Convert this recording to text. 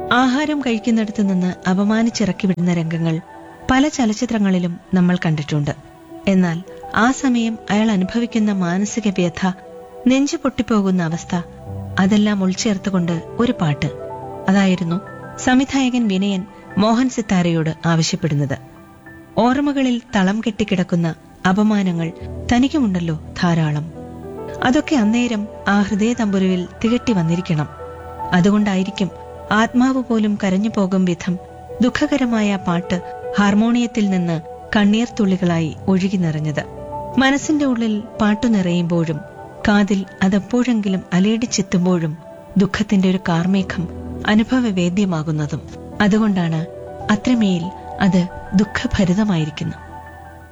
ആഹാരം കഴിക്കുന്നിടത്ത് നിന്ന് അപമാനിച്ചിറക്കി വിടുന്ന രംഗങ്ങൾ പല ചലച്ചിത്രങ്ങളിലും നമ്മൾ കണ്ടിട്ടുണ്ട് എന്നാൽ ആ സമയം അയാൾ അനുഭവിക്കുന്ന മാനസിക വ്യഥ നെഞ്ചു പൊട്ടിപ്പോകുന്ന അവസ്ഥ അതെല്ലാം ഉൾച്ചേർത്തുകൊണ്ട് ഒരു പാട്ട് അതായിരുന്നു സംവിധായകൻ വിനയൻ മോഹൻ സിത്താരയോട് ആവശ്യപ്പെടുന്നത് ഓർമ്മകളിൽ തളം കെട്ടിക്കിടക്കുന്ന അപമാനങ്ങൾ തനിക്കുമുണ്ടല്ലോ ധാരാളം അതൊക്കെ അന്നേരം ആ ഹൃദയ തമ്പുരുവിൽ തികട്ടി വന്നിരിക്കണം അതുകൊണ്ടായിരിക്കും ആത്മാവ് പോലും കരഞ്ഞു പോകും വിധം ദുഃഖകരമായ ആ പാട്ട് ഹാർമോണിയത്തിൽ നിന്ന് കണ്ണീർ തുള്ളികളായി ഒഴുകി നിറഞ്ഞത് മനസ്സിന്റെ ഉള്ളിൽ പാട്ടു നിറയുമ്പോഴും കാതിൽ അതെപ്പോഴെങ്കിലും അലയടിച്ചെത്തുമ്പോഴും ദുഃഖത്തിന്റെ ഒരു കാർമേഘം അനുഭവവേദ്യമാകുന്നതും അതുകൊണ്ടാണ് അത്രമേൽ അത് ദുഃഖഭരിതമായിരിക്കുന്നു